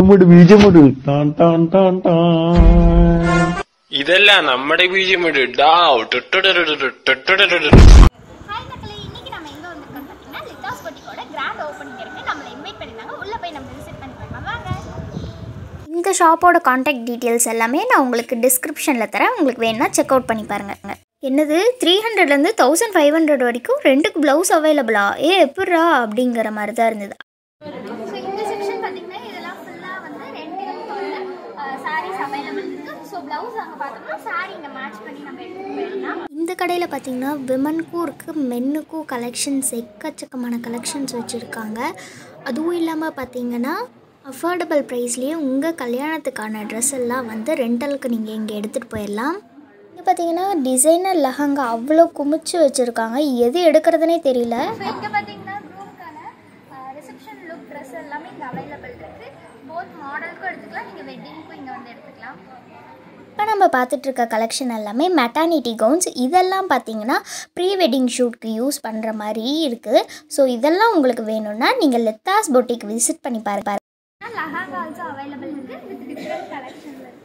ബീജമുട് ബീജമുട് ടാൻ ടാൻ ടാൻ ടാൻ ഇതല്ല നമ്മുടെ ബീജം ഇട് ഡാവ് ടുട്ടുടുടുടുടു, ടുട്ടുടുടുടുടു. ஹாய் மக்களே இன்னைக்கு நம்ம எங்க வந்திருக்கோம் பார்த்தீங்கன்னா லிட்டாஸ் பொட்டிக்கோட கிராண்ட் ஓப்பனிங் இருக்கு நம்மளை இன்வைட் பண்ணிருந்தாங்க உள்ள போய் நம்ம விசிட் பண்ணி பார்க்கலாம் வாங்க இந்த ஷாப்போட காண்டாக்ட் டீட்டெயில்ஸ் எல்லாமே நான் உங்களுக்கு டிஸ்கிரிப்ஷனில் தரேன் உங்களுக்கு வேணும்னா செக் அவுட் பண்ணி பாருங்க என்னது த்ரீ ஹண்ட்ரட்லேருந்து தௌசண்ட் ஃபைவ் ஹண்ட்ரட் வரைக்கும் ரெண்டுக்கு ப்ளவுஸ் அவைலபிளா ஏ எப்பட்றா அப்படிங்கிற மாதிரி தான் இருந்தது ஸோ இந்த செக்ஷன் பார்த்தீங்கன்னா இதெல்லாம் ஃபுல்லாக வந்து ரெண்டு வந்து சாரீஸ் அவைலபிள் இருக்குது ஸோ ப்ளவுஸ் அங்கே பார்த்தோம்னா சாரீ இங்கே மேட்ச் பண்ணி நம்ம எடுத்துகிட்டு போயிடலாம் இந்த கடையில் பார்த்தீங்கன்னா விமனுக்கும் இருக்குது மென்னுக்கும் கலெக்ஷன்ஸ் எக்கச்சக்கமான கலெக்ஷன்ஸ் வச்சுருக்காங்க அதுவும் இல்லாமல் பார்த்தீங்கன்னா அஃபோர்டபுள் ப்ரைஸ்லேயே உங்கள் கல்யாணத்துக்கான ட்ரெஸ் எல்லாம் வந்து ரெண்டலுக்கு நீங்கள் இங்கே எடுத்துகிட்டு போயிடலாம் இங்கே பார்த்தீங்கன்னா டிசைனர் லெஹங்கா அவ்வளோ குமிச்சு வச்சுருக்காங்க எது எடுக்கிறதுனே தெரியல இங்கே பார்த்தீங்கன்னா ரூமுக்கான ரிசப்ஷன் லுக் ட்ரெஸ் எல்லாமே இங்கே அவைலபிள் இருக்குது போத் மாடலுக்கும் எடுத்துக்கலாம் நீங்கள் வெட்டிங்க்கும் இங்கே வந்து எடுத்துக்கலாம் இப்போ நம்ம பார்த்துட்டு இருக்க கலெக்ஷன் எல்லாமே மெட்டானிட்டி கவுன்ஸ் இதெல்லாம் பார்த்தீங்கன்னா ப்ரீ வெட்டிங் ஷூட்க்கு யூஸ் பண்ணுற மாதிரி இருக்குது ஸோ இதெல்லாம் உங்களுக்கு வேணும்னா நீங்கள் லெத்தாஸ் பொட்டிக் விசிட் பண்ணி பாரு பாரு லஹாங்கா ஆல்சோ அவைலபிள் இருக்குது வித் டிஃப்ரெண்ட் கலெக்ஷனில் இருக்குது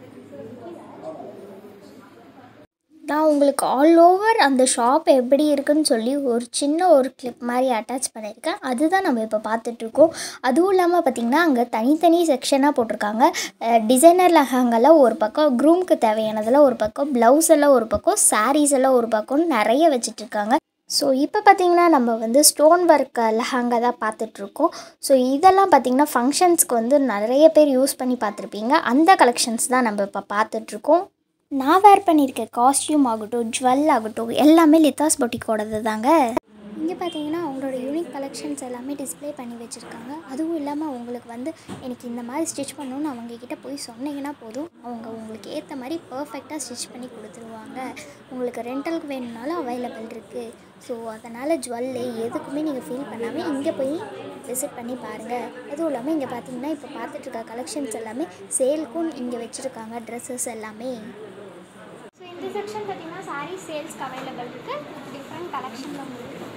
நான் உங்களுக்கு ஆல் ஓவர் அந்த ஷாப் எப்படி இருக்குன்னு சொல்லி ஒரு சின்ன ஒரு கிளிப் மாதிரி அட்டாச் பண்ணியிருக்கேன் அதுதான் நம்ம இப்போ பார்த்துட்ருக்கோம் அதுவும் இல்லாமல் பார்த்திங்கன்னா அங்கே தனித்தனி செக்ஷனாக போட்டிருக்காங்க டிசைனர் லெஹாங்கெல்லாம் ஒரு பக்கம் க்ரூம்க்கு தேவையானதெல்லாம் ஒரு பக்கம் ப்ளவுஸ் எல்லாம் ஒரு பக்கம் சாரீஸ் எல்லாம் ஒரு பக்கம் நிறைய வச்சிட்ருக்காங்க ஸோ இப்போ பார்த்திங்கன்னா நம்ம வந்து ஸ்டோன் ஒர்க் லெஹாங்கா தான் பார்த்துட்ருக்கோம் ஸோ இதெல்லாம் பார்த்திங்கன்னா ஃபங்க்ஷன்ஸ்க்கு வந்து நிறைய பேர் யூஸ் பண்ணி பார்த்துருப்பீங்க அந்த கலெக்ஷன்ஸ் தான் நம்ம இப்போ பார்த்துட்ருக்கோம் நான் வேர் பண்ணியிருக்க காஸ்டியூம் ஆகட்டும் ஜுவல் ஆகட்டும் எல்லாமே லித்தாஸ் பொட்டிக்கோடது தாங்க இங்கே பார்த்தீங்கன்னா அவங்களோட யூனிக் கலெக்ஷன்ஸ் எல்லாமே டிஸ்ப்ளே பண்ணி வச்சுருக்காங்க அதுவும் இல்லாமல் உங்களுக்கு வந்து எனக்கு இந்த மாதிரி ஸ்டிச் பண்ணணும்னு அவங்கக்கிட்ட போய் சொன்னீங்கன்னா போதும் அவங்க உங்களுக்கு ஏற்ற மாதிரி பர்ஃபெக்டாக ஸ்டிச் பண்ணி கொடுத்துருவாங்க உங்களுக்கு ரெண்டலுக்கு வேணும்னாலும் அவைலபிள் இருக்குது ஸோ அதனால் ஜுவல்லு எதுக்குமே நீங்கள் ஃபீல் பண்ணாமல் இங்கே போய் விசிட் பண்ணி பாருங்கள் அதுவும் இல்லாமல் இங்கே பார்த்தீங்கன்னா இப்போ பார்த்துட்ருக்க கலெக்ஷன்ஸ் எல்லாமே சேல்க்கும் இங்கே வச்சுருக்காங்க ட்ரெஸ்ஸஸ் எல்லாமே ஸோ இந்த செக்ஷன் பார்த்தீங்கன்னா சாரீ சேல்ஸ்க்கு அவைலபிள் இருக்குது டிஃப்ரெண்ட் கலெக்ஷனில் உங்களுக்கு இருக்கும்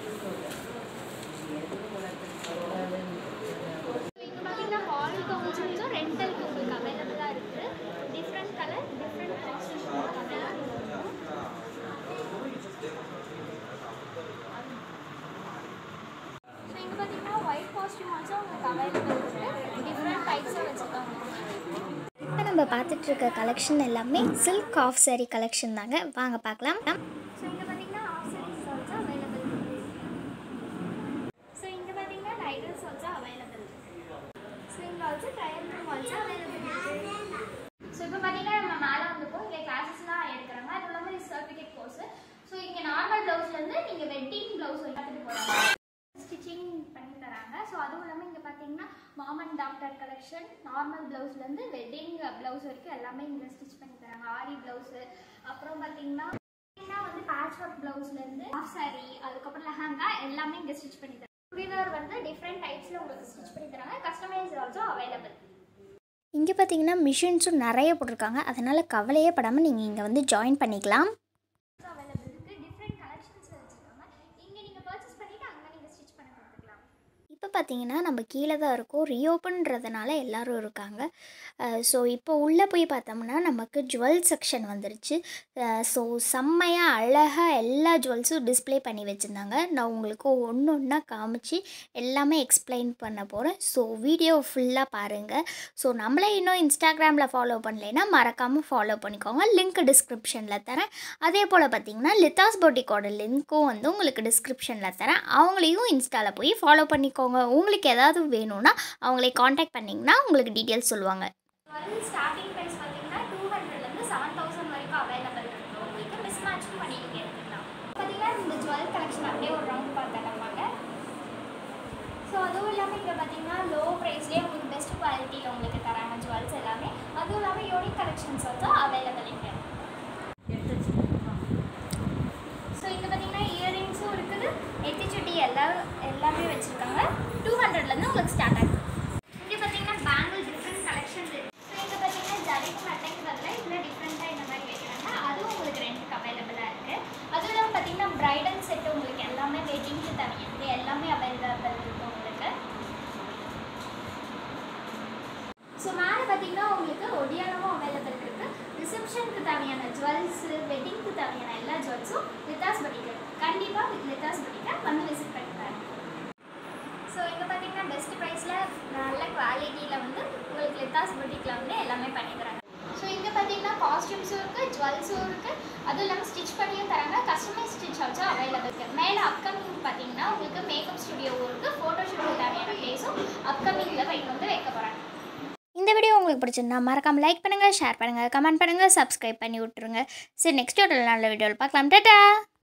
இப்போ பார்த்தீங்கன்னா ஹால் கவுன்ஸும் ரெண்டலுக்கு உங்களுக்கு அவைலபிளாக இருக்குது different colour different costume so இங்கே பார்த்தீங்கன்னா ஒயிட் காஸ்டியூம் ஆல்சோ உங்களுக்கு அவைலபிள் இருக்குது டிஃப்ரெண்ட் டைப்ஸாக வச்சுருக்காங்க இப்போ நம்ம பார்த்துட்டு இருக்க கலெக்ஷன் எல்லாமே சில்க் ஆஃப் சாரி கலெக்ஷன் தாங்க வாங்க பார்க்கலாம் ஸோ இங்கே பார்த்தீங்கன்னா off saris also available so இங்கே பார்த்தீங்கன்னா நைடல்ஸ் ஆல்சோ அவைலபிள் ஸோ இங்கே also trial room also available so இப்போ பார்த்தீங்கன்னா நம்ம மேலே வந்துப்போம் இங்கே கிளாஸஸ்லாம் எடுக்கிறாங்க அது இல்லாமல் இது சர்டிஃபிகேட் கோர்ஸ் ஸோ இங்கே நார்மல் ப்ளவுஸ்லேருந்து நீங்கள் வெட்டிங் ப்ளவுஸ் எடுத்துகிட்டு போகிறாங்க ஸ்டிச்சிங் பண்ணி தராங்க ஸோ அதுவும் இல்லாமல் இங்கே பார்த்தீங்கன்னா மாமன் டாக்டர் கலெக்ஷன் நார்மல் ப்ளவுஸ்லேருந்து வெட்டிங் ப்ளவுஸ் வரைக்கும் எல்லாமே இங்கே ஸ்டிச் பண்ணி தராங்க ஆரி ப்ளவுஸு அப்புறம் பார்த்தீங்கன்னா பார்த்தீங்கன்னா வந்து பேட்ச் ஒர்க் ப்ளவுஸ்லேருந்து ஆஃப் சாரி அதுக்கப்புறம் லெஹங்கா எல்லாமே இங்கே ஸ்டிச் பண்ணி தராங்க சுடிதார் வந்து டிஃப்ரெண்ட் டைப்ஸில் உங்களுக்கு ஸ்டிச் பண்ணி தராங்க கஸ்டமைஸ் ஆல்சோ அவைலபிள் இங்கே பார்த்தீங்கன்னா மிஷின்ஸும் நிறைய போட்டிருக்காங்க அதனால் கவலையே படாமல் நீங்கள் இங்கே வந்து ஜாயின் பண்ணிக்கலாம் அவைலபிள் இருக்குது டிஃப்ரெண்ட் கலெக்ஷன்ஸில் வச்சுருக்காங்க இங்கே நீங்கள் பர்ச்சேஸ் பண்ணிவிட்டு அங்கே நீங்கள் ஸ்டிச் பண்ணி கொடுத்துக்கலாம் இப்போ பார்த்தீங்கன்னா நம்ம கீழே தான் இருக்கோம் ரீஓப்பன்றதுனால எல்லோரும் இருக்காங்க ஸோ இப்போ உள்ளே போய் பார்த்தோம்னா நமக்கு ஜுவல் செக்ஷன் வந்துருச்சு ஸோ செம்மையாக அழகாக எல்லா ஜுவல்ஸும் டிஸ்ப்ளே பண்ணி வச்சுருந்தாங்க நான் உங்களுக்கு ஒன்று ஒன்றா காமிச்சு எல்லாமே எக்ஸ்பிளைன் பண்ண போகிறேன் ஸோ வீடியோ ஃபுல்லாக பாருங்கள் ஸோ நம்மளே இன்னும் இன்ஸ்டாகிராமில் ஃபாலோ பண்ணலைன்னா மறக்காமல் ஃபாலோ பண்ணிக்கோங்க லிங்க் டிஸ்கிரிப்ஷனில் தரேன் அதே போல் பார்த்தீங்கன்னா லித்தாஸ் பொட்டிக்கோட லிங்க்கும் வந்து உங்களுக்கு டிஸ்கிரிப்ஷனில் தரேன் அவங்களையும் இன்ஸ்டாவில் போய் ஃபாலோ பண்ணிக்கோங்க உங்களுக்கு ஏதாவது வேணும்னா அவங்களை காண்டாக்ட் பண்ணிங்கன்னா உங்களுக்கு டீட்டெயில்ஸ் சொல்லுவாங்க ஸ்டார்டிங் ப்ரைஸ் பார்த்தீங்கன்னா டூ ஹண்ட்ரட்லேருந்து செவன் தௌசண்ட் வரைக்கும் அவைலபிள் இருக்குது உங்களுக்கு மிஸ் மேட்சும் பண்ணி நீங்கள் எடுத்துக்கலாம் பார்த்தீங்கன்னா இந்த ஜுவல் கலெக்ஷன் அப்படியே ஒரு ரவுண்ட் பார்த்துடலாமாங்க ஸோ அதுவும் இல்லாமல் இங்கே பார்த்தீங்கன்னா லோ ப்ரைஸ்லேயே உங்களுக்கு பெஸ்ட் குவாலிட்டியில் உங்களுக்கு தராங்க ஜுவல்ஸ் எல்லாமே அதுவும் இல்லாமல் யூனிக் கலெக்ஷன்ஸ் வந்து அவைலபிள் இங்கே ஸோ இங்கே பார்த்தீங்கன்னா இயரிங்ஸும் இருக்குது நெத்திச்சுட்டி எல்லாம் எல்லாமே வச்சுருக்காங்க டூ ஹண்ட்ரட்லேருந்து உங்களுக்கு ஸ்டார்ட் ஆகுது இங்கே பார்த்தீங்கன்னா பேங்கிள் டிஃப்ரெண்ட் கலெக்ஷன்ஸ் இருக்குது ஸோ இங்கே பார்த்தீங்கன்னா ஜரிக்கு மெட்டைக்கு பதிலாக இதில் டிஃப்ரெண்ட்டாக இந்த மாதிரி வைக்கிறாங்க அதுவும் உங்களுக்கு ரெண்டுக்கு அவைலபிளாக இருக்குது அதுவும் இல்லாமல் பார்த்தீங்கன்னா ப்ரைடல் செட்டு உங்களுக்கு எல்லாமே வெட்டிங்க்கு தனியாக எல்லாமே அவைலபிள் இருக்குது உங்களுக்கு ஸோ மேலே பார்த்தீங்கன்னா உங்களுக்கு ஒடியானமும் அவைலபிள் இருக்குது ரிசப்ஷனுக்கு தேவையான ஜுவல்ஸு வெட்டிங்க்கு தேவையான எல்லா ஜுவல்ஸும் லித்தாஸ் பட்டிக்கு கண்டிப்பாக வித் லித்தாஸ் பட்டிக்கை வந்து விசிட் பண்ணி பாருங்க ஸோ இங்கே பார்த்தீங்கன்னா பெஸ்ட் ப்ரைஸில் நல்ல குவாலிட்டியில் வந்து உங்களுக்கு லித்தாஸ் பொட்டிக்கில் வந்து எல்லாமே பண்ணி தராங்க ஸோ இங்கே பார்த்தீங்கன்னா காஸ்டியூம்ஸும் இருக்குது ஜுவல்ஸும் இருக்குது அதுவும் இல்லாமல் ஸ்டிச் பண்ணியும் தராங்க கஸ்டமைஸ் ஸ்டிச் வச்சு அவைலபிள் இருக்குது மேலே அப்கமிங் பார்த்தீங்கன்னா உங்களுக்கு மேக்கப் ஸ்டுடியோவும் இருக்குது ஃபோட்டோ ஷூட்டுக்கு தேவையான பிளேஸும் அப்கமிங்கில் வைக்க வந்து வைக்க போகிறாங்க இந்த வீடியோ உங்களுக்கு பிடிச்சிருந்தா மறக்காம லைக் பண்ணுங்கள் ஷேர் பண்ணுங்கள் கமெண்ட் பண்ணுங்கள் சப்ஸ்கிரைப் பண்ணி விட்ருங்க சரி நெக்ஸ்ட் ஒரு நல்ல வீடியோவில் பார்க்கலாம் டாட்டா